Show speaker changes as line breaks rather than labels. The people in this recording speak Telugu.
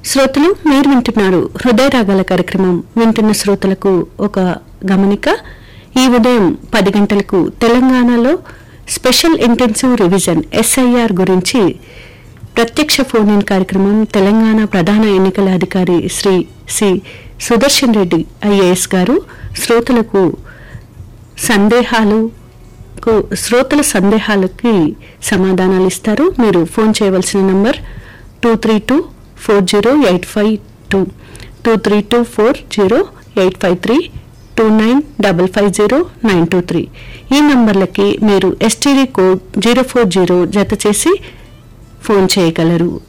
శ్రోతలు మీరు వింటున్నారు హృదయ రాగాల కార్యక్రమం వింటున్న శ్రోతలకు ఒక గమనిక ఈ ఉదయం పది గంటలకు తెలంగాణలో స్పెషల్ ఇంటెన్సివ్ రివిజన్ ఎస్ఐఆర్ గురించి ప్రత్యక్ష ఫోన్ ఇన్ కార్యక్రమం తెలంగాణ ప్రధాన ఎన్నికల అధికారి శ్రీ సి సుదర్శన్ రెడ్డి ఐఏఎస్ గారు శ్రోతలకు సందేహాలు కు శ్రోతల సందేహాలకి సమాధానాలు ఇస్తారు మీరు ఫోన్ చేయవలసిన number two three two four zero eight five two two three two four zero eight five three two nine double five zero nine two three ఈ నంబర్లకి మీరు STD code zero four zero జత చేసి ఫోన్ చేయగలరు